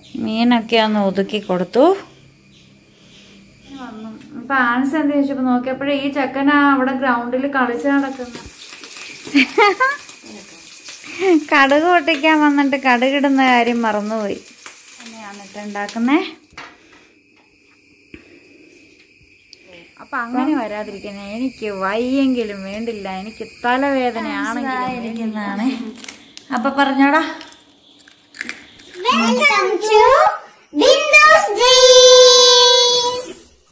മീനൊക്കെ ഒന്ന് ഒതുക്കി കൊടുത്തു വന്നു അപ്പൊ ആൻസ് എന്ത് ചോദിച്ചപ്പോ നോക്കിയപ്പോഴേ ഈ ചെക്കനാ അവിടെ ഗ്രൗണ്ടിൽ കളിച്ച് നടക്കുന്നു കടുക് പൊട്ടിക്കാൻ വന്നിട്ട് കടുകിടുന്ന കാര്യം മറന്നുപോയി അങ്ങനെയാണ് ഇട്ട് ഉണ്ടാക്കുന്നേ അപ്പൊ അങ്ങനെ വരാതിരിക്കുന്നേ എനിക്ക് വയ്യെങ്കിലും വേണ്ടില്ല എനിക്ക് തലവേദനയാണെങ്കിലും അപ്പൊ പറഞ്ഞോടാ Welcome to Windows Dream.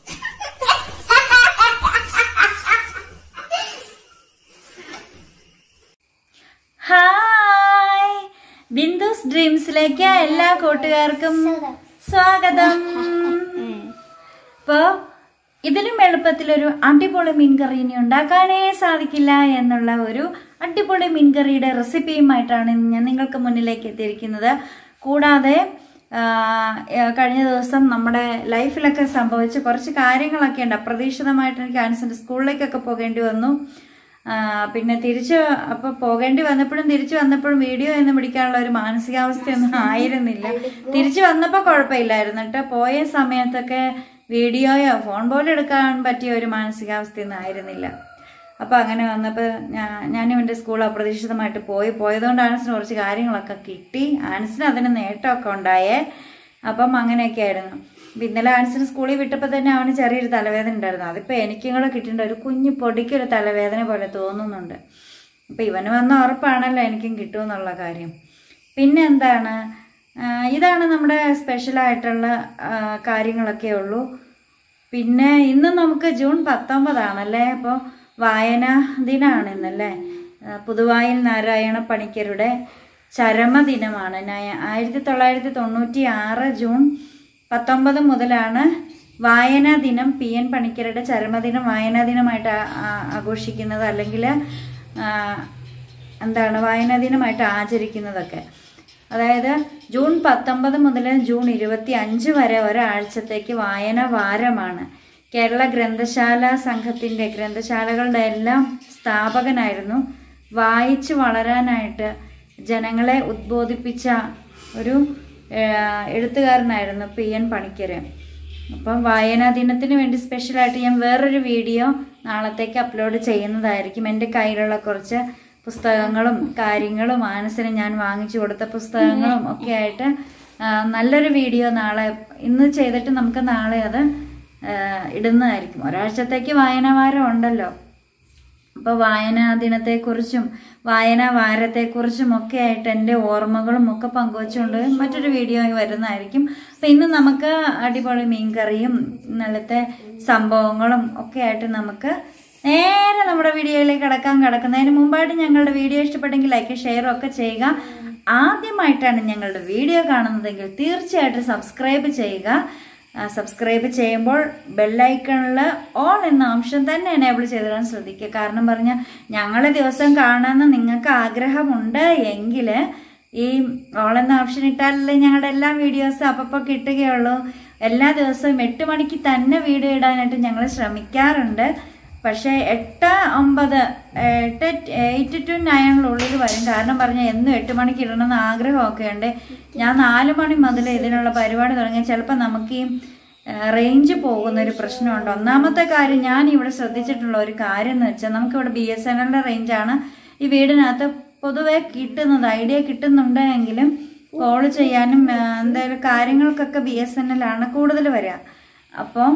Hi Bindu's ഡ്രീംസിലേക്ക് എല്ലാ കൂട്ടുകാർക്കും സ്വാഗതം ഇപ്പോ ഇതിലും എളുപ്പത്തിലൊരു അടിപൊളി മീൻകറി ഇനി ഉണ്ടാക്കാനേ സാധിക്കില്ല എന്നുള്ള ഒരു അടിപൊളി മീൻകറിയുടെ റെസിപ്പിയുമായിട്ടാണ് ഇന്ന് ഞാൻ നിങ്ങൾക്ക് മുന്നിലേക്ക് എത്തിയിരിക്കുന്നത് കൂടാതെ ആ, ഏ, കഴിഞ്ഞ ദിവസം നമ്മുടെ ലൈഫിലൊക്കെ സംഭവിച്ച കുറച്ച് കാര്യങ്ങളൊക്കെ ഉണ്ട് അപ്രതീക്ഷിതമായിട്ട് എനിക്ക് ആൻസിന്റെ സ്കൂളിലേക്കൊക്കെ പോകേണ്ടി വന്നു ആ, പിന്നെ തിരിച്ച് അപ്പൊ പോകേണ്ടി വന്നപ്പോഴും തിരിച്ചു വന്നപ്പോഴും വീഡിയോ ഒന്നും പിടിക്കാനുള്ള ഒരു മാനസികാവസ്ഥയൊന്നും ആയിരുന്നില്ല തിരിച്ചു വന്നപ്പോൾ കുഴപ്പമില്ലായിരുന്നു കേട്ടോ പോയ സമയത്തൊക്കെ വീഡിയോയോ ഫോൺ പോലും എടുക്കാൻ പറ്റിയ ഒരു മാനസികാവസ്ഥയൊന്നും ആയിരുന്നില്ല അപ്പൊ അങ്ങനെ വന്നപ്പോൾ ഞാൻ ഞാനും എൻ്റെ സ്കൂൾ അപ്രതീക്ഷിതമായിട്ട് പോയി പോയതുകൊണ്ട് ആൻസിന് കുറച്ച് കാര്യങ്ങളൊക്കെ കിട്ടി ആൻസിന് അതിന് നേട്ടമൊക്കെ ഉണ്ടായേ അപ്പം അങ്ങനെയൊക്കെ ആയിരുന്നു അപ്പൊ ഇന്നലെ ആൻസിന് സ്കൂളിൽ വിട്ടപ്പോൾ തന്നെ അവന് ചെറിയൊരു തലവേദന ഉണ്ടായിരുന്നു അതിപ്പോൾ എനിക്കും കൂടെ കിട്ടിയിട്ടുണ്ട് ഒരു കുഞ്ഞു പൊടിക്കൊരു തലവേദന പോലെ തോന്നുന്നുണ്ട് അപ്പം ഇവന് വന്ന ഉറപ്പാണല്ലോ എനിക്കും കിട്ടുമെന്നുള്ള കാര്യം പിന്നെ എന്താണ് ആ, ഇതാണ് നമ്മുടെ സ്പെഷ്യലായിട്ടുള്ള ആ, കാര്യങ്ങളൊക്കെ ഉള്ളൂ പിന്നെ ഇന്ന് നമുക്ക് ജൂൺ പത്തൊമ്പതാണല്ലേ അപ്പോൾ വായനാ ദിനമാണ് ഇന്നല്ലേ ആ, പുതുവായിൽ നാരായണ പണിക്കരുടെ ചരമദിനമാണ് നയ- ആയിരത്തി തൊള്ളായിരത്തി തൊണ്ണൂറ്റി ആറ് ജൂൺ പത്തൊമ്പത് മുതലാണ് വായനാ ദിനം പി എൻ പണിക്കരുടെ ചരമദിനം വായനാ ദിനമായിട്ട് ആ- ആ- ആഘോഷിക്കുന്നത് അല്ലെങ്കിൽ എന്താണ് വായനാ ദിനമായിട്ട് ആചരിക്കുന്നതൊക്കെ അതായത് ജൂൺ പത്തൊമ്പത് മുതൽ ജൂൺ ഇരുപത്തി അഞ്ച് വരെ ഒരാഴ്ചത്തേക്ക് വായന വാരമാണ് കേരള ഗ്രന്ഥശാല സംഘത്തിൻ്റെ ഗ്രന്ഥശാലകളുടെ എല്ലാം സ്ഥാപകനായിരുന്നു വായിച്ചു വളരാനായിട്ട് ജനങ്ങളെ ഉദ്ബോധിപ്പിച്ച ഒരു ഏഹ്, എഴുത്തുകാരനായിരുന്നു പി എൻ പണിക്കർ അപ്പം വായനാ ദിനത്തിന് വേണ്ടി സ്പെഷ്യലായിട്ട് ഞാൻ വേറൊരു വീഡിയോ നാളത്തേക്ക് അപ്ലോഡ് ചെയ്യുന്നതായിരിക്കും എൻ്റെ കയ്യിലുള്ള കുറച്ച് പുസ്തകങ്ങളും കാര്യങ്ങളും മാനസിന് ഞാൻ വാങ്ങിച്ചു കൊടുത്ത പുസ്തകങ്ങളും ഒക്കെ ആയിട്ട് ആ, നല്ലൊരു വീഡിയോ നാളെ ഇന്ന് ചെയ്തിട്ട് നമുക്ക് നാളെ അത് ആ, ഇടുന്നതായിരിക്കും ഒരാഴ്ചത്തേക്ക് വായനാവാരം ഉണ്ടല്ലോ അപ്പോൾ വായനാ ദിനത്തെക്കുറിച്ചും വായനാ വാരത്തെക്കുറിച്ചും ഒക്കെ ആയിട്ട് എൻ്റെ ഓർമ്മകളും ഒക്കെ പങ്കുവച്ചുകൊണ്ട് മറ്റൊരു വീഡിയോ വരുന്നതായിരിക്കും അപ്പം ഇന്ന് നമുക്ക് അടിപൊളി മീൻകറിയും ഇന്നലത്തെ സംഭവങ്ങളും ഒക്കെ ആയിട്ട് നമുക്ക് നേരെ നമ്മുടെ വീഡിയോയിലേക്ക് കിടക്കാൻ കിടക്കുന്നതിന് മുമ്പായിട്ട് ഞങ്ങളുടെ വീഡിയോ ഇഷ്ടപ്പെട്ടെങ്കിൽ ലൈക്ക് ഷെയറും ഒക്കെ ചെയ്യുക ആദ്യമായിട്ടാണ് ഞങ്ങളുടെ വീഡിയോ കാണുന്നതെങ്കിൽ തീർച്ചയായിട്ടും സബ്സ്ക്രൈബ് ചെയ്യുക ആ, സബ്സ്ക്രൈബ് ചെയ്യുമ്പോൾ ബെല്ലൈക്കണിൽ ഓൾ എന്ന ഓപ്ഷൻ തന്നെ എനേബിൾ ചെയ്തിടാൻ ശ്രദ്ധിക്കുക കാരണം പറഞ്ഞാൽ ഞങ്ങളെ ദിവസം കാണാമെന്ന് നിങ്ങൾക്ക് ആഗ്രഹമുണ്ട് എങ്കിൽ ഈ ഓൾ എന്ന ഓപ്ഷൻ ഇട്ടാലല്ലേ ഞങ്ങളുടെ എല്ലാ വീഡിയോസും അപ്പോൾ കിട്ടുകയുള്ളൂ എല്ലാ ദിവസവും എട്ട് മണിക്ക് തന്നെ വീഡിയോ ഇടാനായിട്ട് ഞങ്ങൾ ശ്രമിക്കാറുണ്ട് പക്ഷേ എട്ട് ഒമ്പത് എട്ട് എയ്റ്റ് ടു നയനിനുള്ളിൽ വരും കാരണം പറഞ്ഞാൽ എന്നും എട്ട് മണിക്ക് ഇടണമെന്ന് ആഗ്രഹമൊക്കെ ഉണ്ട് ഞാൻ നാല് മണി മുതൽ ഇതിനുള്ള പരിപാടി തുടങ്ങി ചിലപ്പോൾ നമുക്ക് ഈ റേഞ്ച് പോകുന്ന ഒരു പ്രശ്നമുണ്ട് ഒന്നാമത്തെ കാര്യം ഞാൻ ഇവിടെ ശ്രദ്ധിച്ചിട്ടുള്ള ഒരു കാര്യം എന്ന് വെച്ചാൽ നമുക്കിവിടെ ബി എസ് എൻ എല്ലിൻ്റെ റേഞ്ചാണ് ഈ വീടിനകത്ത് പൊതുവെ കിട്ടുന്നത് ഐഡിയ കിട്ടുന്നുണ്ട് എങ്കിലും കോൾ ചെയ്യാനും ആ, എന്തായാലും കാര്യങ്ങൾക്കൊക്കെ ബി എസ് എൻ എല്ലാണ് കൂടുതൽ വരിക അപ്പോൾ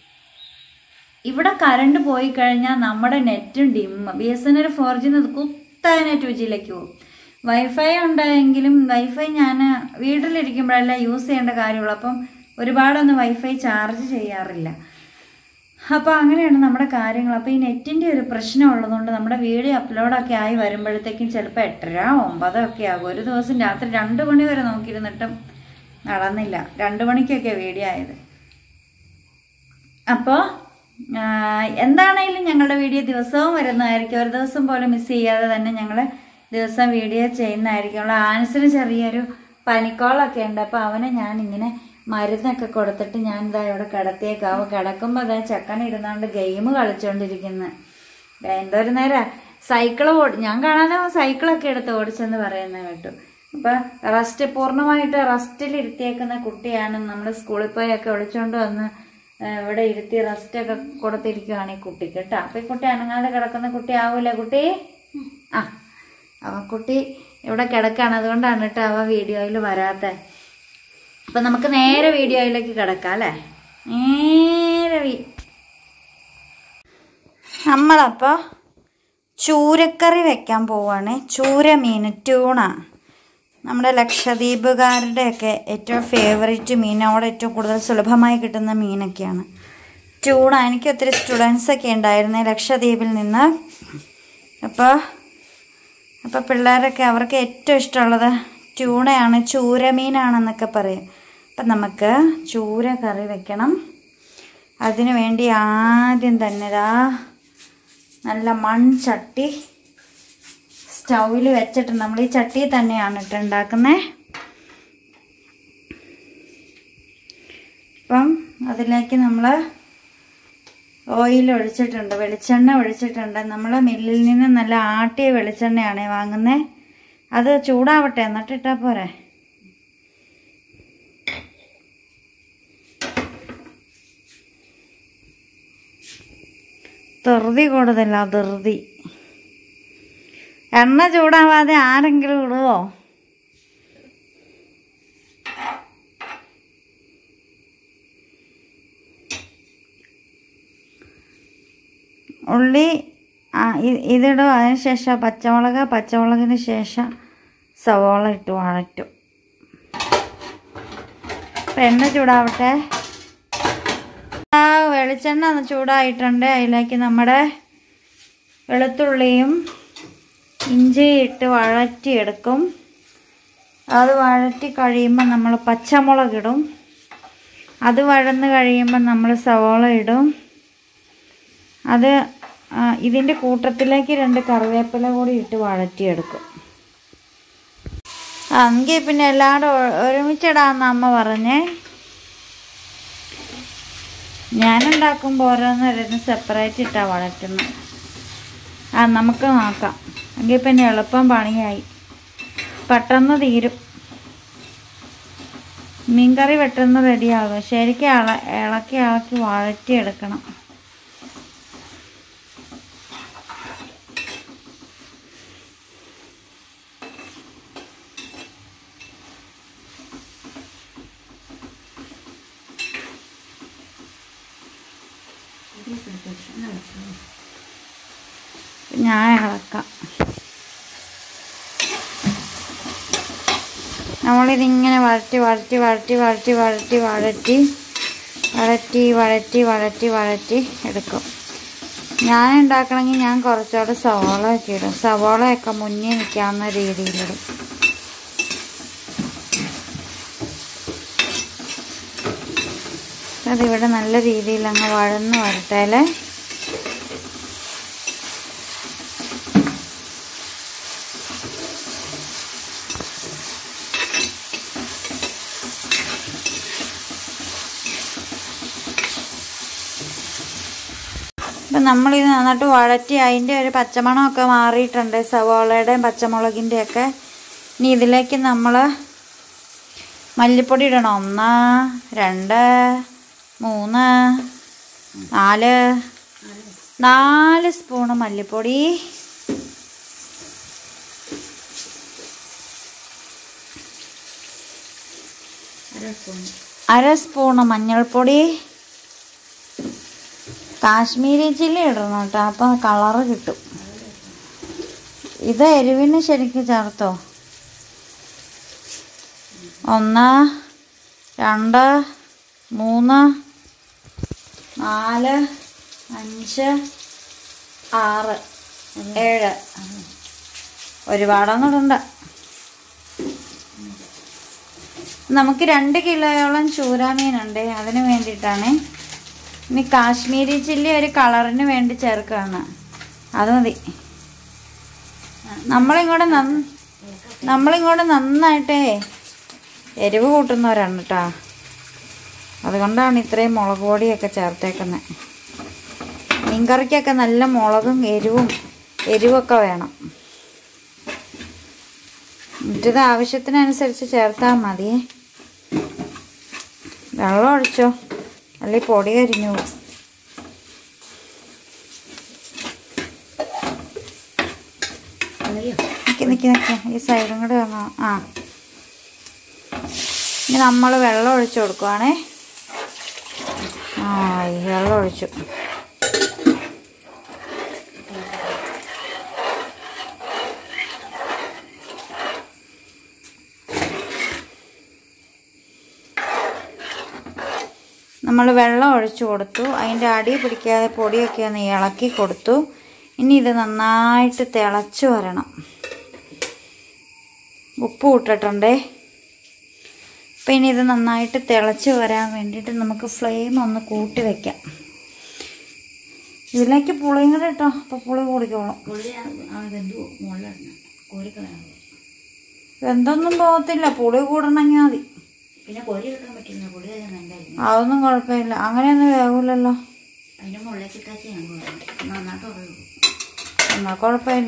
ഇവിടെ കറണ്ട് പോയി കഴിഞ്ഞാൽ നമ്മുടെ നെറ്റും dim B S N L four G കുത്താനെ ടു ജിയിലേക്ക് പോകും വൈഫൈ ഉണ്ടായെങ്കിലും വൈഫൈ ഞാൻ വീട്ടിലിരിക്കുമ്പോഴല്ല യൂസ് ചെയ്യേണ്ട കാര്യമുള്ളൂ അപ്പം ഒരുപാടൊന്നും വൈഫൈ ചാർജ് ചെയ്യാറില്ല അപ്പോൾ അങ്ങനെയാണ് നമ്മുടെ കാര്യങ്ങൾ അപ്പോൾ ഈ നെറ്റിൻ്റെ ഒരു പ്രശ്നം ഉള്ളതുകൊണ്ട് നമ്മുടെ വീഡിയോ അപ്ലോഡൊക്കെ ആയി വരുമ്പോഴത്തേക്കും ചിലപ്പോൾ എട്ടര ഒമ്പതോ ഒക്കെ ആകും ഒരു ദിവസം രാത്രി രണ്ട് മണി വരെ നോക്കിയിരുന്നിട്ടും നടന്നില്ല രണ്ട് മണിക്കൊക്കെ വീഡിയോ ആയത് അപ്പോൾ എന്താണേലും ഞങ്ങളുടെ വീഡിയോ ദിവസവും വരുന്നതായിരിക്കും ഒരു ദിവസം പോലും മിസ് ചെയ്യാതെ തന്നെ ഞങ്ങൾ ദിവസം വീഡിയോ ചെയ്യുന്നതായിരിക്കും ഉള്ള ആൻസിന് ചെറിയൊരു പനിക്കോളൊക്കെ ഉണ്ട് അപ്പോൾ അവനെ ഞാൻ ഇങ്ങനെ മരുന്നൊക്കെ കൊടുത്തിട്ട് ഞാൻ ഇതാ ഇവിടെ കിടത്തിയേക്കാവും കിടക്കുമ്പോൾ അതാ ചക്കൻ ഇരുന്നാണ്ട് ഗെയിം കളിച്ചുകൊണ്ടിരിക്കുന്നു എന്തോ ഒരു നേരം സൈക്കിൾ ഓടി ഞാൻ കാണാതെ അവൻ സൈക്കിളൊക്കെ എടുത്ത് ഓടിച്ചെന്ന് പറയുന്നത് കേട്ടു അപ്പൊ റെസ്റ്റ് പൂർണ്ണമായിട്ട് റെസ്റ്റിൽ ഇരുത്തിയേക്കുന്ന കുട്ടിയാണ് നമ്മൾ സ്കൂളിൽ പോയൊക്കെ വിളിച്ചോണ്ട് വന്ന് ആ, ഇവിടെ ഇരുത്തി റെസ്റ്റ് ഒക്കെ കൊടുത്തിരിക്കുകയാണ് ഈ കുട്ടി കേട്ടോ അപ്പൊ ഈ കുട്ടി അനങ്ങാതെ കിടക്കുന്ന കുട്ടി ആവൂലേ കുട്ടി ആ അവൻ കുട്ടി ഇവിടെ കിടക്കാണ് അതുകൊണ്ടാണ് കേട്ടോ അവ വീഡിയോയിൽ വരാത്ത അപ്പൊ നമുക്ക് നേരെ വീഡിയോയിലേക്ക് കിടക്കാം അല്ലേ നേരെ വീ നമ്മളപ്പോൾ ചൂരക്കറി വെക്കാൻ പോവാണ് ചൂര മീൻ ട്യൂണ നമ്മുടെ ലക്ഷദ്വീപുകാരുടെയൊക്കെ ഏറ്റവും ഫേവറേറ്റ് മീൻ അവിടെ ഏറ്റവും കൂടുതൽ സുലഭമായി കിട്ടുന്ന മീനൊക്കെയാണ് ട്യൂണ എനിക്ക് ഒത്തിരി സ്റ്റുഡൻസ് ഒക്കെ ഉണ്ടായിരുന്നേ ലക്ഷദ്വീപിൽ നിന്ന് അപ്പോൾ അപ്പോൾ പിള്ളേരൊക്കെ അവർക്ക് ഏറ്റവും ഇഷ്ടമുള്ളത് ട്യൂണയാണ് ചൂരമീനാണെന്നൊക്കെ പറയും അപ്പം നമുക്ക് ചൂര കറി വെക്കണം അതിനു വേണ്ടി ആദ്യം തന്നെ ദാ നല്ല മൺചട്ടി സ്റ്റൗവിൽ വെച്ചിട്ട് നമ്മൾ ഈ ചട്ടി തന്നെയാണ് ഇട്ട് ഉണ്ടാക്കുന്നത് അപ്പം അതിലേക്ക് നമ്മൾ ഓയിൽ ഒഴിച്ചിട്ടുണ്ട് വെളിച്ചെണ്ണ ഒഴിച്ചിട്ടുണ്ട് നമ്മൾ മില്ലിൽ നിന്ന് നല്ല ആട്ടിയ വെളിച്ചെണ്ണയാണ് വാങ്ങുന്നത് അത് ചൂടാവട്ടെ എന്നിട്ട് ഇട്ടാൽ പോരെ ധൃതി കൂടുതല ധൃതി എണ്ണ ചൂടാവാതെ ആരെങ്കിലും ഇടുവോ ഉള്ളി ആ, ഇ- ഇതിടും അതിന് ശേഷം പച്ചമുളക് പച്ചമുളകിന് ശേഷം സവോള ഇട്ട് വഴറ്റും അപ്പം എണ്ണ ചൂടാവട്ടെ ആ വെളിച്ചെണ്ണ ഒന്ന് ചൂടായിട്ടുണ്ട് അതിലേക്ക് നമ്മുടെ വെളുത്തുള്ളിയും ഇഞ്ചി ഇട്ട് വഴറ്റിയെടുക്കും അത് വഴറ്റി കഴിയുമ്പോൾ നമ്മൾ പച്ചമുളക് ഇടും അത് വഴന്ന് കഴിയുമ്പോൾ നമ്മൾ സവോള ഇടും അത് ആ, ഇതിൻ്റെ കൂട്ടത്തിലേക്ക് രണ്ട് കറിവേപ്പില കൂടി ഇട്ട് വഴറ്റിയെടുക്കും ആ എങ്കിൽ പിന്നെ എല്ലാവരും ഒ- ഒരുമിച്ചിടാമെന്ന് അമ്മ പറഞ്ഞേ ഞാനുണ്ടാക്കുമ്പോൾ ഓരോന്നോരോന്ന് സെപ്പറേറ്റ് ഇട്ടാണ് വഴറ്റുന്നത് ആ നമുക്ക് നോക്കാം എങ്കിൽ പിന്നെ എളുപ്പം പണിയായി പെട്ടെന്ന് തീരും മീൻകറി പെട്ടെന്ന് റെഡിയാകും ശരിക്കും ഇള ഇളക്കി ഇളക്കി വഴറ്റിയെടുക്കണം ഞാൻ ഇളക്കാം നമ്മളിതിങ്ങനെ വഴറ്റി വഴറ്റി വഴറ്റി വഴറ്റി വഴറ്റി വഴറ്റി വഴറ്റി വഴറ്റി വഴറ്റി വഴറ്റി എടുക്കും ഞാൻ ഉണ്ടാക്കണമെങ്കിൽ ഞാൻ കുറച്ചുകൂടെ സവോള ഒക്കെ ഇടും സവോളയൊക്കെ മുന്നിൽ നിൽക്കാവുന്ന രീതിയിലിടും അതിവിടെ നല്ല രീതിയിൽ അങ്ങ് വഴന്ന് വരട്ടേലേ അപ്പം നമ്മളിത് നന്നായിട്ട് വഴറ്റി അതിൻ്റെ ഒരു പച്ചമണമൊക്കെ മാറിയിട്ടുണ്ട് സവാളയുടെയും പച്ചമുളകിൻ്റെയൊക്കെ ഇനി ഇതിലേക്ക് നമ്മൾ മല്ലിപ്പൊടി ഇടണം ഒന്ന് രണ്ട് മൂന്ന് നാല് നാല് സ്പൂണ് മല്ലിപ്പൊടി അര സ്പൂണ് മഞ്ഞൾപ്പൊടി കാശ്മീരി ചില്ലി ഇടണം കേട്ടോ അപ്പം കളറ് കിട്ടും ഇത് എരിവിന് ശരിക്കും ചേർത്തോ ഒന്ന് രണ്ട് മൂന്ന് നാല് അഞ്ച് ആറ് ഏഴ് ഒരുപാടൊന്നും ഇടണ്ട നമുക്ക് രണ്ട് കിലോയോളം ചൂരാമീനുണ്ട് അതിന് വേണ്ടിയിട്ടാണ് ഇനി കാശ്മീരി ചില്ലി ഒരു കളറിന് വേണ്ടി ചേർക്കുകയാണ് അത് മതി നമ്മളിങ്ങോട്ട് നന്ന നമ്മളിങ്ങോട്ട് നന്നായിട്ടേ എരിവ് കൂട്ടുന്നവരാണ് കേട്ടോ അതുകൊണ്ടാണ് ഇത്രയും മുളക് പൊടിയൊക്കെ ചേർത്തേക്കുന്നത് മീൻകറിക്കൊക്കെ നല്ല മുളകും എരിവും എരിവൊക്കെ വേണം എന്നിട്ടിത് ആവശ്യത്തിനനുസരിച്ച് ചേർത്താൽ മതി വെള്ളം ഒഴിച്ചോ അല്ലെങ്കിൽ പൊടി കരിഞ്ഞു പോകും നിൽക്കി നിൽക്കി നിൽക്കി ഈ സൈഡും കൂടെ വന്നോ ആ ഇനി നമ്മൾ വെള്ളം ഒഴിച്ചു കൊടുക്കുവാണേ ആ ഈ വെള്ളം ഒഴിച്ചു നമ്മൾ വെള്ളം ഒഴിച്ചു കൊടുത്തു അതിൻ്റെ അടി പിടിക്കാതെ പൊടിയൊക്കെ ഒന്ന് ഇളക്കി കൊടുത്തു ഇനി ഇത് നന്നായിട്ട് തിളച്ച് വരണം ഉപ്പ് ഇട്ടിട്ടുണ്ടേ അപ്പം ഇനി ഇത് നന്നായിട്ട് തിളച്ച് വരാൻ വേണ്ടിയിട്ട് നമുക്ക് ഫ്ലെയിം ഒന്ന് കൂട്ടി വെക്കാം ഇതിലേക്ക് പുളിയും കൂടെ ഇട്ടോ അപ്പോൾ പുളി കൂടിക്കോളും എന്തൊന്നും പോകത്തില്ല പുളി കൂടണമെങ്കിൽ മതി പിന്നെ പൊരി വെക്കാൻ പറ്റില്ല പൊടി നന്നായിരുന്നു അതൊന്നും കുഴപ്പമില്ല അങ്ങനെയൊന്നും വേവൂലല്ലോ അതിന്റെ മുകളിലേക്ക് ഇട്ടാച്ച് ഞാൻ പോകും നന്നായിട്ട് ഉറങ്ങും എന്നാൽ കുഴപ്പമില്ല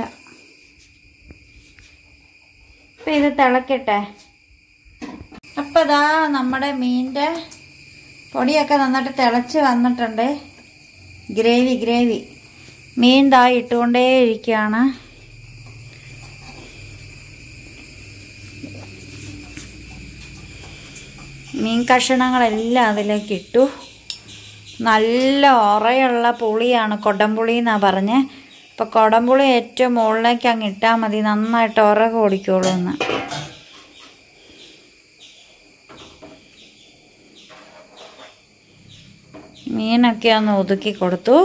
ഇപ്പം ഇത് തിളക്കട്ടെ അപ്പം ഇതാ നമ്മുടെ മീനിൻ്റെ പൊടിയൊക്കെ നന്നായിട്ട് തിളച്ച് വന്നിട്ടുണ്ട് ഗ്രേവി ഗ്രേവി മീൻ ദാ ഇട്ടുകൊണ്ടേ ഇരിക്കുകയാണ് മീൻ കഷണങ്ങളെല്ലാം അതിലേക്ക് ഇട്ടു നല്ല ഉറയുള്ള പുളിയാണ് കൊടംപുളി എന്നാണ് പറഞ്ഞ് അപ്പോൾ കൊടംപുളി ഏറ്റവും മുകളിലേക്ക് അങ്ങ് ഇട്ടാൽ മതി നന്നായിട്ട് ഉറ ഓടിക്കോളൂ എന്ന് മീനൊക്കെ ഒന്ന് ഒതുക്കി കൊടുത്തു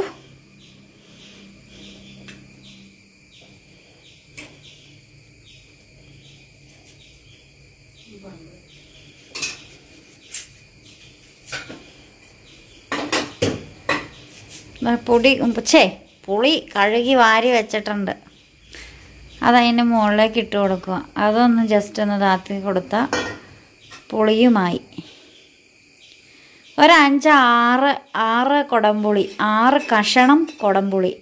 ദാ പൊടി ഛേ പുളി കഴുകി വാരി വെച്ചിട്ടുണ്ട് അതതിൻ്റെ മുകളിലേക്ക് ഇട്ട് കൊടുക്കുക അതൊന്ന് ജസ്റ്റ് ഒന്ന് താത്തി കൊടുത്താൽ പുളിയുമായി ഒരു അഞ്ച് ആറ് ആറ് കുടംപുളി ആറ് കഷണം കുടംപുളി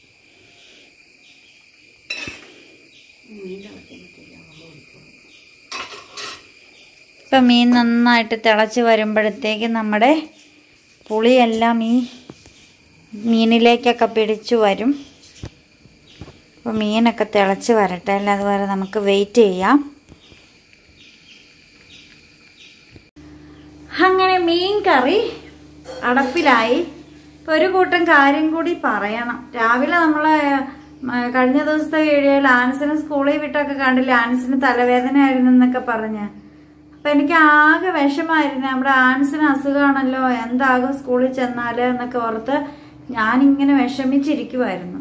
ഇപ്പം മീൻ നന്നായിട്ട് തിളച്ച് വരുമ്പോഴത്തേക്ക് നമ്മുടെ പുളിയെല്ലാം ഈ മീനിലേക്കൊക്കെ പിടിച്ചു വരും അപ്പോൾ മീനൊക്കെ തിളച്ച് വരട്ടെ അല്ല അതുവരെ നമുക്ക് വെയിറ്റ് ചെയ്യാം അങ്ങനെ മീൻ കറി അടപ്പിലായി ഇപ്പൊ ഒരു കൂട്ടം കാര്യം കൂടി പറയണം രാവിലെ നമ്മള് മ, കഴിഞ്ഞ ദിവസത്തെ വീഡിയോയിൽ ആൻസിന് സ്കൂളിൽ വിട്ടൊക്കെ കണ്ടില്ല ആൻസിന് തലവേദന ആയിരുന്നു എന്നൊക്കെ പറഞ്ഞ് അപ്പൊ എനിക്ക് ആകെ വിഷമായിരുന്നു നമ്മുടെ ആൻസിന് അസുഖമാണല്ലോ എന്താകും സ്കൂളിൽ ചെന്നാല് എന്നൊക്കെ ഓർത്ത് ഞാനിങ്ങനെ വിഷമിച്ചിരിക്കുമായിരുന്നു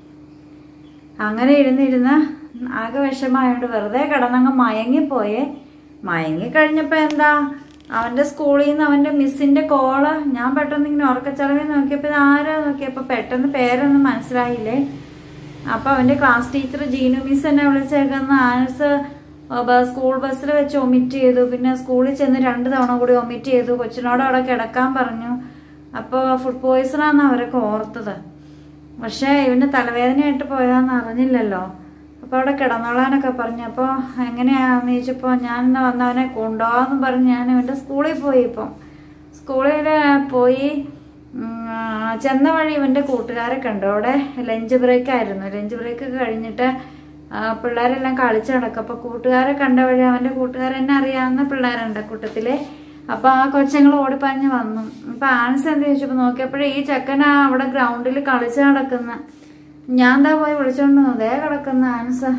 അങ്ങനെ ഇരുന്നിരുന്ന് ആകെ വിഷമായോണ്ട് വെറുതെ കിടന്നങ്ങ് മയങ്ങിപ്പോയേ മയങ്ങിക്കഴിഞ്ഞപ്പോൾ എന്താ അവൻ്റെ സ്കൂളിൽ നിന്ന് അവൻ്റെ മിസ്സിൻ്റെ കോള് ഞാൻ പെട്ടെന്ന് ഇങ്ങനെ ഉറക്കച്ചളവിൽ നോക്കിയപ്പോൾ ഇത് ആരാ നോക്കിയപ്പോൾ പെട്ടെന്ന് പേരൊന്നും മനസ്സിലായില്ലേ അപ്പോൾ അവൻ്റെ ക്ലാസ് ടീച്ചർ ജീനു മിസ് എന്നെ വിളിച്ചേക്കുന്ന ആൻസ് സ്കൂൾ ബസ്സിൽ വെച്ച് ഒമിറ്റ് ചെയ്തു പിന്നെ സ്കൂളിൽ ചെന്ന് രണ്ട് തവണ കൂടി ഒമിറ്റ് ചെയ്തു കൊച്ചിനോട് അവിടെ കിടക്കാൻ പറഞ്ഞു അപ്പോൾ ഫുഡ് പോയിസണാന്ന് അവരൊക്കെ ഓർത്തത് പക്ഷേ ഇവന് തലവേദനയായിട്ട് പോയതാന്ന് അറിഞ്ഞില്ലല്ലോ അപ്പോൾ അവിടെ കിടന്നോളാനൊക്കെ പറഞ്ഞു അപ്പോൾ എങ്ങനെയാന്ന് ചോദിച്ചപ്പോൾ ഞാൻ ഇന്ന് വന്നവനെ കൊണ്ടുപോകാന്ന് പറഞ്ഞ് ഞാൻ ഇവൻ്റെ സ്കൂളിൽ പോയി ഇപ്പം സ്കൂളിൽ പോയി ഉം, ആ, ചെന്ന വഴി ഇവൻ്റെ കൂട്ടുകാരെ കണ്ടു അവിടെ ലഞ്ച് ബ്രേക്ക് ആയിരുന്നു ലഞ്ച് ബ്രേക്ക് കഴിഞ്ഞിട്ട് ആ, പിള്ളേരെല്ലാം കളിച്ച് നടക്കും അപ്പോൾ കൂട്ടുകാരെ കണ്ട വഴി അവൻ്റെ കൂട്ടുകാരെന്നെ അറിയാവുന്ന പിള്ളേരുണ്ട് കൂട്ടത്തില് അപ്പോൾ ആ കൊച്ചങ്ങൾ ഓടിപ്പാഞ്ഞ് വന്നു അപ്പോൾ ആൻസ് എന്ത് ചോദിച്ചപ്പോൾ നോക്കിയപ്പോഴേ ഈ ചെക്കനാ അവിടെ ഗ്രൗണ്ടിൽ കളിച്ച് നടക്കുന്ന ഞാൻ എന്താ പോയി വിളിച്ചോണ്ട് വന്നു ദേ കിടക്കുന്ന ആൻസ്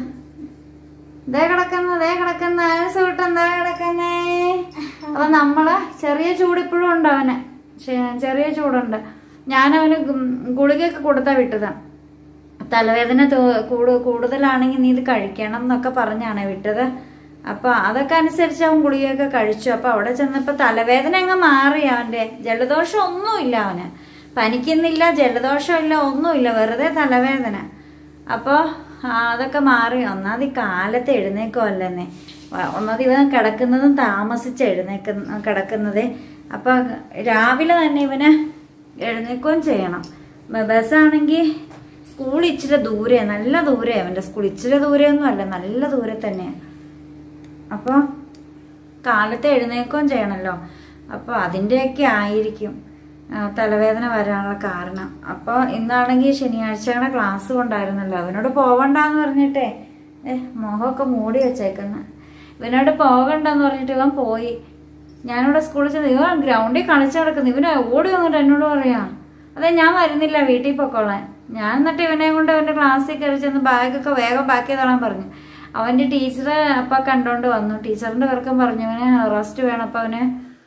ദേ കിടക്കുന്ന ദേ കിടക്കുന്ന ആൻസ് വിട്ടൻ ദേ കിടക്കുന്നേ അപ്പൊ നമ്മള് ചെറിയ ചൂട് ഇപ്പോഴും ഉണ്ട് അവന് ചെ- ചെറിയ ചൂടുണ്ട് ഞാനവന് ഗും- ഗുളികയൊക്കെ കൊടുത്താ വിട്ടത് തലവേദന തോ- കൂടു കൂടുതലാണെങ്കിൽ നീ ഇത് കഴിക്കണം എന്നൊക്കെ പറഞ്ഞാണ് വിട്ടത് അപ്പൊ അതൊക്കെ അനുസരിച്ച് അവൻ ഗുളികയൊക്കെ കഴിച്ചു അപ്പൊ അവിടെ ചെന്നപ്പോ തലവേദന അങ്ങ് മാറി അവന്റെ ജലദോഷം ഒന്നുമില്ല അവന് പനിക്കുന്നില്ല ജലദോഷമില്ല ഒന്നുമില്ല വെറുതെ തലവേദന അപ്പോൾ അതൊക്കെ മാറി ഒന്നാമത് ഈ കാലത്ത് എഴുന്നേക്കുമല്ലെന്നേ ഒന്നാമത് ഇവൻ കിടക്കുന്നതും താമസിച്ച് എഴുന്നേക്കുന്ന കിടക്കുന്നത് അപ്പോൾ രാവിലെ തന്നെ ഇവന് എഴുന്നേക്കുകയും ചെയ്യണം ബ- ബസ്സാണെങ്കിൽ സ്കൂൾ ഇച്ചിരി ദൂരെ നല്ല ദൂരെ അവൻ്റെ സ്കൂൾ ഇച്ചിരി ദൂരെയൊന്നും അല്ല നല്ല ദൂരെ തന്നെയാണ് അപ്പോൾ കാലത്ത് എഴുന്നേൽക്കുകയും ചെയ്യണമല്ലോ അപ്പോൾ അതിൻ്റെയൊക്കെ ആയിരിക്കും ആ, തലവേദന വരാനുള്ള കാരണം അപ്പോൾ ഇന്നാണെങ്കിൽ ശനിയാഴ്ചയുടെ ക്ലാസ് കൊണ്ടായിരുന്നല്ലോ അവനോട് പോവണ്ടെന്ന് പറഞ്ഞിട്ടേ ഏ മുഖമൊക്കെ മൂടി വെച്ചേക്കുന്ന ഇവനോട് പോകണ്ടെന്ന് പറഞ്ഞിട്ട് ഇവൻ പോയി ഞാനിവിടെ സ്കൂളിൽ ചെന്ന് ഇവൻ ഗ്രൗണ്ടിൽ കളിച്ചു നടക്കുന്നു ഇവന് ഓടി വന്നിട്ട് എന്നോട് പറയാ അതെ ഞാൻ വരുന്നില്ല വീട്ടിൽ പൊക്കോളാൻ ഞാൻ എന്നിട്ട് ഇവനെ കൊണ്ട് അവൻ്റെ ക്ലാസ്സിൽ കയറി ചെന്ന് ബാഗൊക്കെ വേഗം പാക്ക് ചെയ്തോളാൻ പറഞ്ഞു അവൻ്റെ ടീച്ചർ അപ്പം കണ്ടോണ്ട് വന്നു ടീച്ചറിൻ്റെ പേർക്കും പറഞ്ഞു അവന് റെസ്റ്റ് വേണം അപ്പം അവന്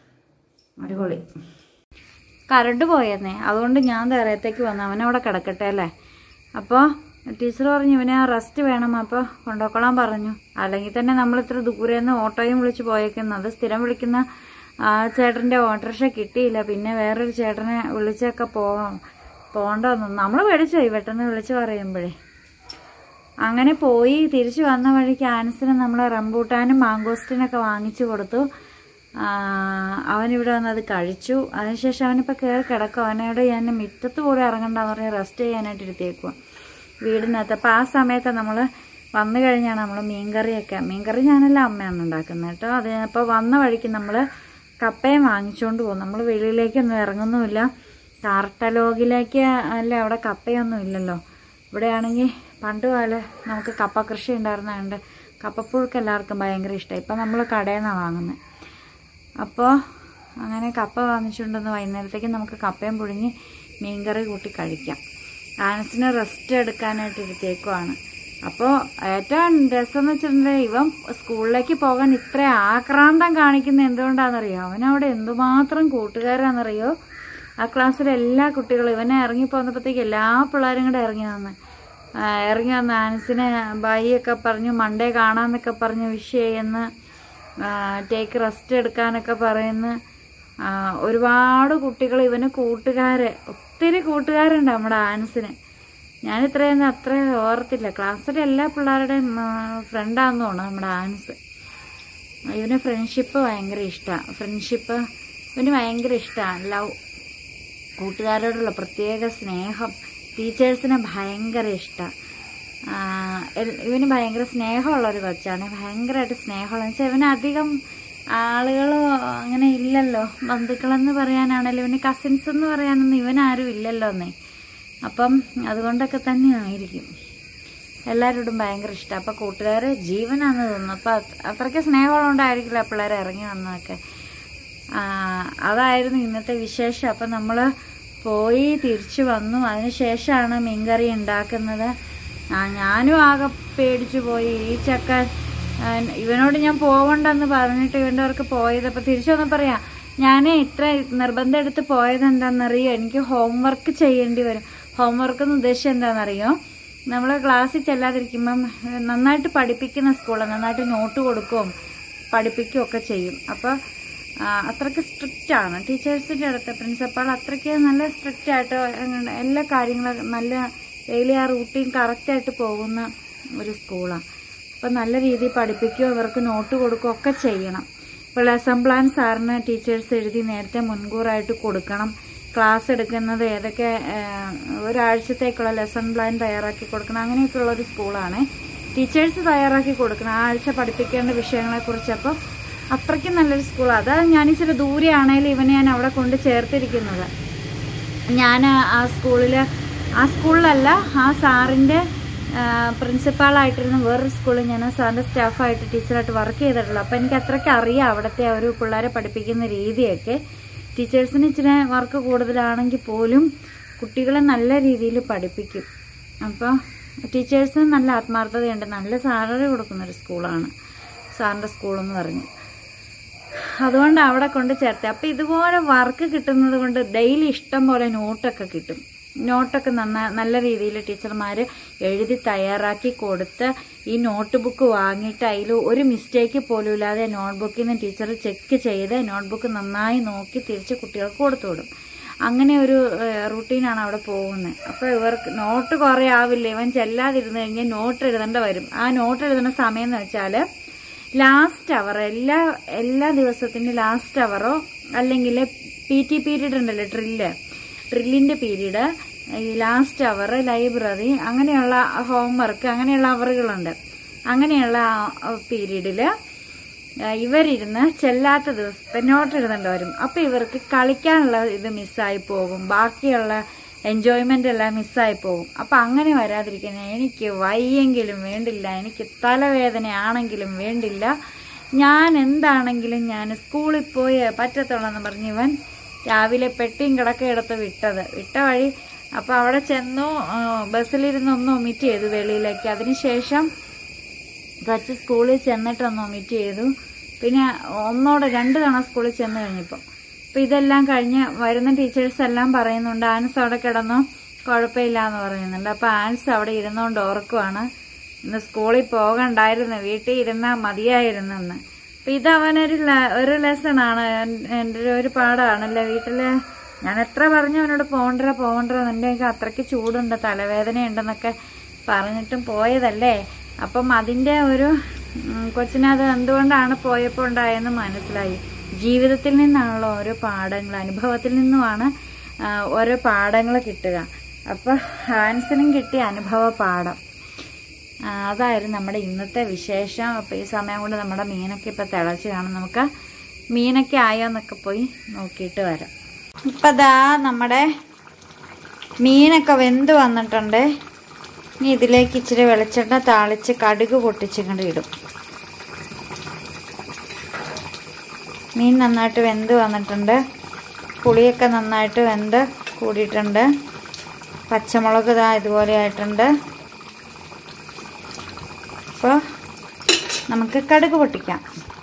അടിപൊളി കറണ്ട് പോയെന്നേ അതുകൊണ്ട് ഞാൻ തരത്തേക്ക് വന്നു അവനവിടെ കിടക്കട്ടെ അല്ലേ അപ്പോൾ ടീച്ചർ പറഞ്ഞു ഇവനെ റെസ്റ്റ് വേണം അപ്പോൾ കൊണ്ടുപോയിക്കോളാൻ പറഞ്ഞു അല്ലെങ്കിൽ തന്നെ നമ്മൾ ഇത്ര ദൂരെ നിന്ന് ഓട്ടോയും വിളിച്ച് പോയേക്കുന്നത് സ്ഥിരം വിളിക്കുന്ന ആ ചേട്ടൻ്റെ ഓട്ടോറിക്ഷ കിട്ടിയില്ല പിന്നെ വേറൊരു ചേട്ടനെ വിളിച്ചൊക്കെ പോകാം പോകണ്ട വന്നു നമ്മൾ പേടിച്ചു പെട്ടെന്ന് വിളിച്ച് പറയുമ്പോഴേ അങ്ങനെ പോയി തിരിച്ചു വന്ന വഴിക്ക് ആനസിന് നമ്മൾ റംബൂട്ടാനും മാങ്കോസ്റ്റിനൊക്കെ വാങ്ങിച്ചു കൊടുത്തു ആ, അവനിവിടെ വന്ന് അത് കഴിച്ചു അതിനുശേഷം അവനിപ്പോൾ കയറി കിടക്കും അവനോട് ഞാൻ മുറ്റത്ത് പോലും ഇറങ്ങണ്ടെന്ന് പറഞ്ഞ് റെസ്റ്റ് ചെയ്യാനായിട്ട് ഇരുത്തിയേക്കുക വീടിനകത്ത് അപ്പോൾ ആ സമയത്ത് നമ്മൾ വന്നു കഴിഞ്ഞാണ് നമ്മൾ മീൻകറിയൊക്കെ മീൻകറി ഞാനല്ല അമ്മയാണ് ഉണ്ടാക്കുന്നത് കേട്ടോ അത് അപ്പോൾ വന്ന വഴിക്ക് നമ്മൾ കപ്പയും വാങ്ങിച്ചുകൊണ്ട് പോകും നമ്മൾ വെളിയിലേക്കൊന്നും ഇറങ്ങുന്നുമില്ല കാർട്ടലോഗിലേക്ക് അല്ല അവിടെ കപ്പയൊന്നും ഇല്ലല്ലോ ഇവിടെയാണെങ്കിൽ പണ്ട് പോലെ നമുക്ക് കപ്പ കൃഷി ഉണ്ടായിരുന്നതുകൊണ്ട് കപ്പപ്പുഴുക്ക് എല്ലാവർക്കും ഭയങ്കര ഇഷ്ടമായി ഇപ്പം നമ്മൾ കടയിൽ നിന്നാണ് വാങ്ങുന്നത് അപ്പോൾ അങ്ങനെ കപ്പ വാങ്ങിച്ചുകൊണ്ടുവന്ന് വൈകുന്നേരത്തേക്ക് നമുക്ക് കപ്പയും പുഴുങ്ങി മീൻകറി കൂട്ടി കഴിക്കാം ആനസിന് റെസ്റ്റ് എടുക്കാനായിട്ട് ഇരുത്തിയേക്കുവാണ് അപ്പോൾ ഏറ്റവും രസം എന്ന് വെച്ചിട്ടുണ്ടെങ്കിൽ ഇവൻ സ്കൂളിലേക്ക് പോകാൻ ഇത്ര ആക്രാന്തം കാണിക്കുന്ന എന്തുകൊണ്ടാണെന്നറിയോ അവനവിടെ എന്തുമാത്രം കൂട്ടുകാരാണെന്നറിയോ ആ ക്ലാസ്സിലെ എല്ലാ കുട്ടികളും ഇവനെ ഇറങ്ങി പോന്നപ്പോഴത്തേക്ക് എല്ലാ പിള്ളേരും കൂടെ ഇറങ്ങി വന്ന് ആ, ഇറങ്ങി വന്ന് ആനസിനെ ബായിയൊക്കെ പറഞ്ഞു മണ്ടേ കാണാന്നൊക്കെ പറഞ്ഞ് വിഷ് ചെയ്യുന്ന ടേക്ക് റെസ്റ്റ് എടുക്കാനൊക്കെ പറയുന്ന ആ, ഒരുപാട് കുട്ടികൾ ഇവന് കൂട്ടുകാര് ഒത്തിരി കൂട്ടുകാരുണ്ട് നമ്മുടെ ആനസിന് ഞാൻ ഇത്രയൊന്നും അത്ര ഓർത്തില്ല ക്ലാസ്സിലെ എല്ലാ പിള്ളേരുടെയും ഫ്രണ്ടാന്ന് തോന്നുന്നു നമ്മുടെ ആൻസ് ഇവന് ഫ്രണ്ട്ഷിപ്പ് ഭയങ്കര ഇഷ്ടമാണ് ഫ്രണ്ട്ഷിപ്പ് ഇവന് ഭയങ്കര ഇഷ്ടമാണ് ലവ് കൂട്ടുകാരോടുള്ള പ്രത്യേക സ്നേഹം ടീച്ചേഴ്സിനെ ഭയങ്കര ഇഷ്ടമാണ് ഇവന് ഭയങ്കര സ്നേഹമുള്ള ഒരു കൊച്ചാണ് ഭയങ്കരമായിട്ട് സ്നേഹമുള്ള വെച്ചാൽ ഇവന് അധികം ആളുകൾ അങ്ങനെ ഇല്ലല്ലോ ബന്ധുക്കളെന്ന് പറയാനാണല്ലോ ഇവന് കസിൻസ് എന്ന് പറയാനൊന്നും ഇവനാരും ഇല്ലല്ലോ എന്നേ അപ്പം അതുകൊണ്ടൊക്കെ തന്നെ ആയിരിക്കും എല്ലാവരോടും ഭയങ്കര ഇഷ്ടം അപ്പം കൂട്ടുകാരെ ജീവനാന്ന് തോന്നുന്നു അപ്പം അത് അത്രയ്ക്ക് സ്നേഹമുള്ളതുകൊണ്ടായിരിക്കില്ല പിള്ളേരെ ഇറങ്ങി വന്നതൊക്കെ ആ, അതായിരുന്നു ഇന്നത്തെ വിശേഷം അപ്പം നമ്മൾ പോയി തിരിച്ചു വന്നു അതിനുശേഷമാണ് മീൻകറി ഉണ്ടാക്കുന്നത് ആ, ഞാനും ആകെ പേടിച്ചു പോയി ഈ ചക്കൻ ആ, ഇവനോട് ഞാൻ പോവണ്ടെന്ന് പറഞ്ഞിട്ട് ഇവൻ്റെ അവർക്ക് പോയത് അപ്പം തിരിച്ചു വന്ന് പറയാം ഞാൻ ഇത്ര നിർബന്ധം എടുത്ത് പോയത് എന്താണെന്നറിയോ എനിക്ക് ഹോംവർക്ക് ചെയ്യേണ്ടി വരും ഹോംവർക്ക് എന്ന് ഉദ്ദേശം എന്താണെന്നറിയോ നമ്മൾ ക്ലാസ്സിൽ ചെല്ലാതിരിക്കുമ്പം ഏഹ്, നന്നായിട്ട് പഠിപ്പിക്കുന്ന സ്കൂളാണ് നന്നായിട്ട് നോട്ട് കൊടുക്കുകയും പഠിപ്പിക്കുകയും ഒക്കെ ചെയ്യും അപ്പോൾ അത്രയ്ക്ക് സ്ട്രിക്റ്റ് ആണ് ടീച്ചേഴ്സിൻ്റെ അടുത്ത് പ്രിൻസിപ്പാൾ അത്രയ്ക്ക് നല്ല സ്ട്രിക്റ്റ് ആയിട്ട് അങ്ങനെ എല്ലാ കാര്യങ്ങളും നല്ല ഡെയിലി ആ റൂട്ടീൻ കറക്റ്റായിട്ട് പോകുന്ന ഒരു സ്കൂളാണ് അപ്പം നല്ല രീതിയിൽ പഠിപ്പിക്കുകയോ അവർക്ക് നോട്ട് കൊടുക്കുകയോ ഒക്കെ ചെയ്യണം ഇപ്പോൾ ലെസൺ പ്ലാൻ സാറിന് ടീച്ചേഴ്സ് എഴുതി നേരത്തെ മുൻകൂറായിട്ട് കൊടുക്കണം ക്ലാസ് എടുക്കുന്നത് ഏതൊക്കെ ഏഹ്, ഒരാഴ്ചത്തേക്കുള്ള ലെസൺ പ്ലാൻ തയ്യാറാക്കി കൊടുക്കണം അങ്ങനെയൊക്കെയുള്ള ഒരു സ്കൂളാണ് ടീച്ചേഴ്സ് തയ്യാറാക്കി കൊടുക്കണം ആ ആഴ്ച പഠിപ്പിക്കേണ്ട വിഷയങ്ങളെക്കുറിച്ച് അപ്പോൾ അത്രയ്ക്കും നല്ലൊരു സ്കൂളാണ് അതാ ഞാൻ ഇച്ചിരി ദൂരെ ആണെങ്കിലും ഇവനെ ഞാൻ അവിടെ കൊണ്ട് ചേർത്തിരിക്കുന്നത് ഞാൻ ആ സ്കൂളിൽ ആ സ്കൂളിലല്ല ആ സാറിൻ്റെ പ്രിൻസിപ്പാളായിട്ടിരുന്ന വേറൊരു സ്കൂളിൽ ഞാൻ ആ സാറിൻ്റെ സ്റ്റാഫായിട്ട് ടീച്ചറായിട്ട് വർക്ക് ചെയ്തിട്ടുള്ളൂ അപ്പോൾ എനിക്ക് അത്രയ്ക്ക് അറിയാം അവിടുത്തെ ആ ഒരു പിള്ളേരെ പഠിപ്പിക്കുന്ന രീതിയൊക്കെ ടീച്ചേഴ്സിന് ഇച്ചിരി വർക്ക് കൂടുതലാണെങ്കിൽ പോലും കുട്ടികളെ നല്ല രീതിയിൽ പഠിപ്പിക്കും അപ്പോൾ ടീച്ചേഴ്സിന് നല്ല ആത്മാർത്ഥതയുണ്ട് നല്ല സാലറി കൊടുക്കുന്നൊരു സ്കൂളാണ് സാറിൻ്റെ സ്കൂളെന്ന് പറഞ്ഞു അതുകൊണ്ട് അവിടെ കൊണ്ട് ചേർത്ത് അപ്പം ഇതുപോലെ വർക്ക് കിട്ടുന്നത് കൊണ്ട് ഡെയിലി ഇഷ്ടം പോലെ നോട്ടൊക്കെ കിട്ടും നോട്ടൊക്കെ നന്ന നല്ല രീതിയിൽ ടീച്ചർമാർ എഴുതി തയ്യാറാക്കി കൊടുത്ത് ഈ നോട്ട് ബുക്ക് വാങ്ങിയിട്ട് അതിൽ ഒരു മിസ്റ്റേക്ക് പോലും ഇല്ലാതെ നോട്ട് ബുക്കിൽ നിന്ന് ടീച്ചർ ചെക്ക് ചെയ്ത് നോട്ട് ബുക്ക് നന്നായി നോക്കി തിരിച്ച് കുട്ടികൾക്ക് കൊടുത്തു വിടും അങ്ങനെ ഒരു റുട്ടീനാണ് അവിടെ പോകുന്നത് അപ്പോൾ ഇവർക്ക് നോട്ട് കുറേ ആവില്ല ഇവൻ ചെല്ലാതിരുന്ന് കഴിഞ്ഞാൽ നോട്ട് എഴുതേണ്ട വരും ആ നോട്ട് എഴുതുന്ന സമയം എന്ന് വെച്ചാൽ ലാസ്റ്റ് അവർ എല്ലാ എല്ലാ ദിവസത്തിൻ്റെ ലാസ്റ്റ് അവറോ അല്ലെങ്കിൽ പി ടി പീരീഡ് ഉണ്ടല്ലോ ഡ്രില്ല് ഡ്രില്ലിൻ്റെ പീരീഡ് ഈ ലാസ്റ്റ് അവർ ലൈബ്രറി അങ്ങനെയുള്ള ഹോംവർക്ക് അങ്ങനെയുള്ള അവറുകളുണ്ട് അങ്ങനെയുള്ള പീരീഡിൽ ആ, ഇവരിരുന്ന് ചെല്ലാത്ത ദിവസം പിന്നോട്ടിരുന്നുണ്ട് വരും അപ്പൊ ഇവർക്ക് കളിക്കാനുള്ള ഇത് മിസ്സായി പോകും ബാക്കിയുള്ള എൻജോയ്മെന്റ് എല്ലാം മിസ്സായി പോകും അപ്പൊ അങ്ങനെ വരാതിരിക്കാൻ എനിക്ക് വയ്യെങ്കിലും വേണ്ടില്ല എനിക്ക് തലവേദനയാണെങ്കിലും വേണ്ടില്ല ഞാൻ എന്താണെങ്കിലും ഞാൻ സ്കൂളിൽ പോയി പറ്റത്തുള്ളെന്ന് പറഞ്ഞ് ഇവൻ രാവിലെ പെട്ടിയും കിടക്കയെടുത്ത് വിട്ടത് വിട്ട വഴി അപ്പൊ അവിടെ ചെന്നു ആ, ബസ്സിലിരുന്ന് ഒന്ന് ഒമിറ്റ് ചെയ്തു വെളിയിലേക്ക് അതിനുശേഷം കൊച്ച് സ്കൂളിൽ ചെന്നിട്ടൊന്ന് ഒമിറ്റ് ചെയ്തു പിന്നെ ഒന്നോടെ രണ്ട് തവണ സ്കൂളിൽ ചെന്ന് കഴിഞ്ഞപ്പോൾ അപ്പം ഇതെല്ലാം കഴിഞ്ഞ് വരുന്ന ടീച്ചേഴ്സ് എല്ലാം പറയുന്നുണ്ട് ആൻസ് അവിടെ കിടന്നു കുഴപ്പമില്ല എന്ന് പറയുന്നുണ്ട് അപ്പം ആൻസ് അവിടെ ഇരുന്നുകൊണ്ട് ഓർക്കുവാണ് ഇന്ന് സ്കൂളിൽ പോകണ്ടായിരുന്നു വീട്ടിൽ ഇരുന്നാൽ മതിയായിരുന്നെന്ന് അപ്പം ഇത് അവനൊരു ല- ഒരു ലെസണാണ് എൻ്റെ ഒരു പാടാണല്ലേ വീട്ടില് ഞാൻ എത്ര പറഞ്ഞു അവനോട് പോകണ്ട പോകണ്ട എൻ്റെയൊക്കെ അത്രയ്ക്ക് ചൂടുണ്ട് തലവേദനയുണ്ടെന്നൊക്കെ പറഞ്ഞിട്ടും പോയതല്ലേ അപ്പം അതിൻ്റെ ഒരു ഉം, കൊച്ചിനത് എന്തുകൊണ്ടാണ് പോയപ്പോൾ ഉണ്ടായെന്ന് മനസ്സിലായി ജീവിതത്തിൽ നിന്നാണല്ലോ ഓരോ പാഠങ്ങൾ അനുഭവത്തിൽ നിന്നുമാണ് ആ, ഓരോ പാഠങ്ങൾ കിട്ടുക അപ്പം ഹാൻസിനും കിട്ടിയ അനുഭവ പാഠം ആ, അതായിരുന്നു നമ്മുടെ ഇന്നത്തെ വിശേഷം അപ്പോൾ ഈ സമയം കൊണ്ട് നമ്മുടെ മീനൊക്കെ ഇപ്പോൾ തിളച്ച് കാണും നമുക്ക് മീനൊക്കെ ആയോ എന്നൊക്കെ പോയി നോക്കിയിട്ട് വരാം ഇപ്പം ദാ നമ്മുടെ മീനൊക്കെ വെന്ത് വന്നിട്ടുണ്ട് ഇനി ഇതിലേക്ക് ഇച്ചിരി വെളിച്ചെണ്ണ താളിച്ച് കടുക് പൊട്ടിച്ചിങ്ങോട്ട് ഇടും മീൻ നന്നായിട്ട് വെന്ത് വന്നിട്ടുണ്ട് പുളിയൊക്കെ നന്നായിട്ട് വെന്ത് കൂടിയിട്ടുണ്ട് പച്ചമുളക് ഇതാ ഇതുപോലെ ആയിട്ടുണ്ട് അപ്പോൾ നമുക്ക് കടുക് പൊട്ടിക്കാം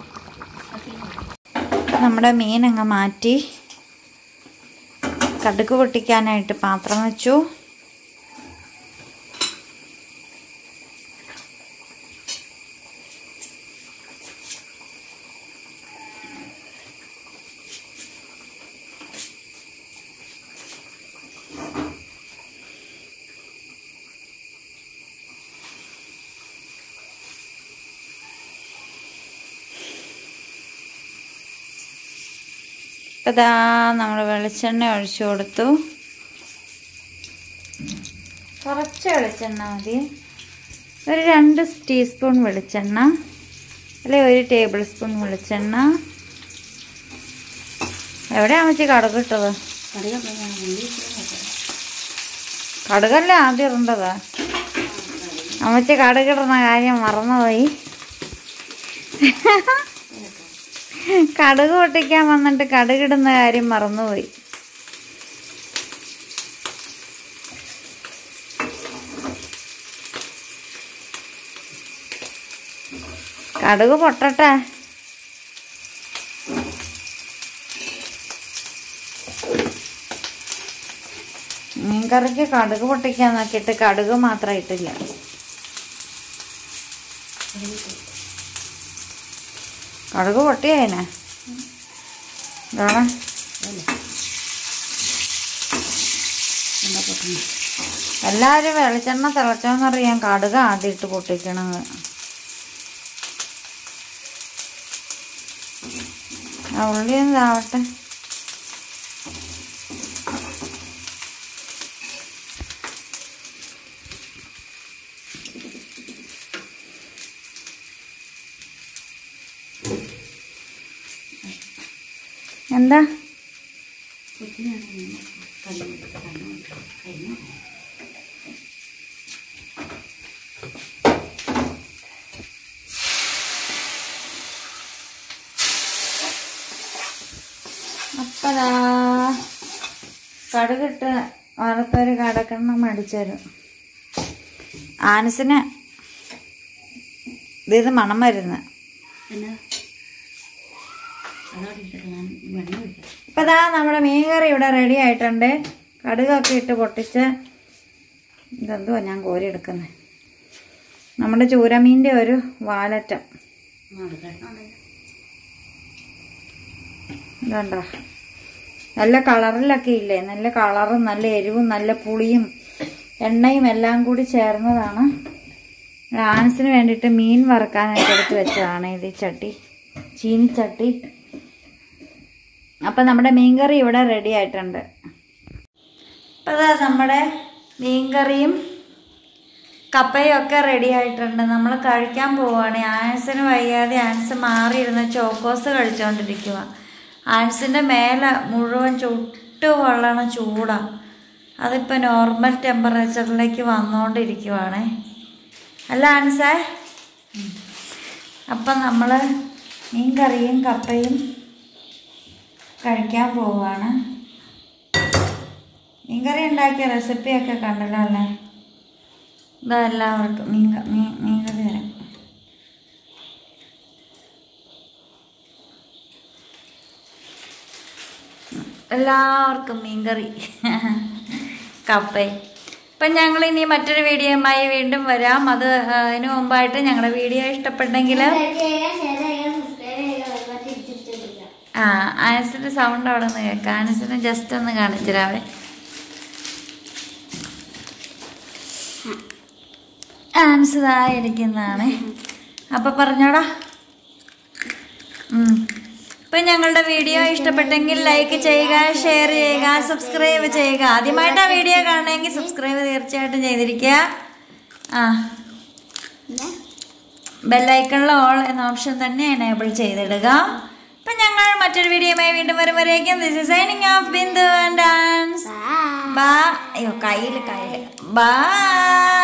നമ്മുടെ മീൻ അങ്ങ് മാറ്റി കടുക് പൊട്ടിക്കാനായിട്ട് പാത്രം വെച്ചു ഇതാ നമ്മൾ വെളിച്ചെണ്ണ ഒഴിച്ചു കൊടുത്തു കുറച്ച് വെളിച്ചെണ്ണ മതി ഒരു രണ്ട് ടീസ്പൂൺ വെളിച്ചെണ്ണ അല്ലെ ഒരു ടേബിൾ സ്പൂൺ വെളിച്ചെണ്ണ എവിടെയാ വെച്ച് കടുക് ഇട്ടത് കറിയൊക്കെ ഞാൻ ഉള്ളി ഇച്ചിരി വെക്കണം. കടുകല്ലേ ആദ്യം ഇടേണ്ടതാ അമ്മച്ചി കടുകിടുന്ന കാര്യം മറന്നുപോയി കടുക് പൊട്ടിക്കാൻ വന്നിട്ട് കടുകിടുന്ന കാര്യം മറന്നുപോയി കടുക് പൊട്ടട്ടെ മീൻകറിക്ക് കടുക് പൊട്ടിക്കാൻ നോക്കിയിട്ട് കടുക് മാത്രം ഇട്ടില്ല കടുക് പൊട്ടിയേനെ ഇതാണ് എന്താ പൊട്ടുന്നു എല്ലാവരും വെളിച്ചെണ്ണ തിളച്ചോന്നറിയാൻ കടുക് ആദ്യം ഇട്ട് പൊട്ടിക്കണത് ആ ഉള്ളി എന്താവട്ടെ എന്താ കൊച്ചിനാണ് ഇങ്ങനെ കണ്ണു കണ്ണു കഴിഞ്ഞു അപ്പതാ കടുകിട്ട് വറുത്തൊരു കടക്കെണ്ണം അടിച്ചരും ആനസിന് ഇത് മണം വരുന്നത് പിന്നെ അതോടെ ഇട്ടിട്ട് ഞാൻ വെള്ളം ഒഴിക്കാം ഇപ്പം ദാ നമ്മുടെ മീൻകറി ഇവിടെ റെഡി ആയിട്ടുണ്ട് കടുകൊക്കെ ഇട്ട് പൊട്ടിച്ച് ഇതെന്തുവാ ഞാൻ കോരി എടുക്കുന്നത് നമ്മുടെ ചൂരമീൻ്റെ ഒരു വാലറ്റം അടുക്കട്ടുണ്ടല്ലോ ഇതുണ്ടോ നല്ല കളറിലൊക്കെ ഇല്ലേ നല്ല കളറും നല്ല എരിവും നല്ല പുളിയും എണ്ണയും എല്ലാം കൂടി ചേർന്നതാണ് ആൻസിന് വേണ്ടിയിട്ട് മീൻ വറുക്കാനായിട്ട് എടുത്ത് വെച്ചതാണ് ഇത് ഈ ചട്ടി ചീനിച്ചട്ടി അപ്പം നമ്മുടെ മീൻകറി ഇവിടെ റെഡി ആയിട്ടുണ്ട് അപ്പം അതാ നമ്മുടെ മീൻകറിയും കപ്പയൊക്കെ റെഡി ആയിട്ടുണ്ട് നമ്മൾ കഴിക്കാൻ പോവുകയാണ് ആൻസിന് വയ്യാതെ ആൻസ് മാറിയിരുന്ന ചോക്കോസ് കഴിച്ചുകൊണ്ടിരിക്കുക ആൻസിൻ്റെ മേലെ മുഴുവൻ ചുട്ടു കൊള്ളണ ചൂടാണ് അതിപ്പോൾ നോർമൽ ടെമ്പറേച്ചറിലേക്ക് വന്നുകൊണ്ടിരിക്കുവാണേ അല്ല ആൻസേ അപ്പം നമ്മൾ മീൻ കറിയും കപ്പയും കഴിക്കാൻ പോവുകയാണ് മീൻകറി ഉണ്ടാക്കിയ റെസിപ്പിയൊക്കെ കണ്ടല്ലോ അല്ലേ ഇതാ എല്ലാവർക്കും മീൻ ക- മീൻ മീൻകറി തരാം എല്ലാവർക്കും മീൻകറി കപ്പയും അപ്പം ഞങ്ങൾ ഇനി മറ്റൊരു വീഡിയോയുമായി വീണ്ടും വരാം അത് ആ, അതിനു മുമ്പായിട്ട് ഞങ്ങളുടെ വീഡിയോ ഇഷ്ടപ്പെട്ടെങ്കിൽ ആ ആനസിന്റെ സൗണ്ട് അവിടെ നിന്ന് കേൾക്കാം ആനസിനെ ജസ്റ്റ് ഒന്ന് കാണിച്ചിരാവേ ആൻസ് ഇതായിരിക്കുന്നതാണ് അപ്പൊ പറഞ്ഞോടാ ഉം. ഇപ്പൊ ഞങ്ങളുടെ വീഡിയോ ഇഷ്ടപ്പെട്ടെങ്കിൽ ലൈക്ക് ചെയ്യുക ഷെയർ ചെയ്യുക സബ്സ്ക്രൈബ് ചെയ്യുക ആദ്യമായിട്ട് ആ വീഡിയോ കാണണമെങ്കിൽ സബ്സ്ക്രൈബ് തീർച്ചയായിട്ടും ചെയ്തിരിക്കുക ആ ബെല്ലൈക്കണിൽ ഓൾ എന്ന ഓപ്ഷൻ തന്നെ എനേബിൾ ചെയ്തിടുക അപ്പൊ ഞങ്ങൾ മറ്റൊരു വീഡിയോയുമായി വീണ്ടും വരും വരേക്കും this is signing off Bindu and dance ബാ അയ്യോ കയ്യിൽ കയ്യിൽ ബാ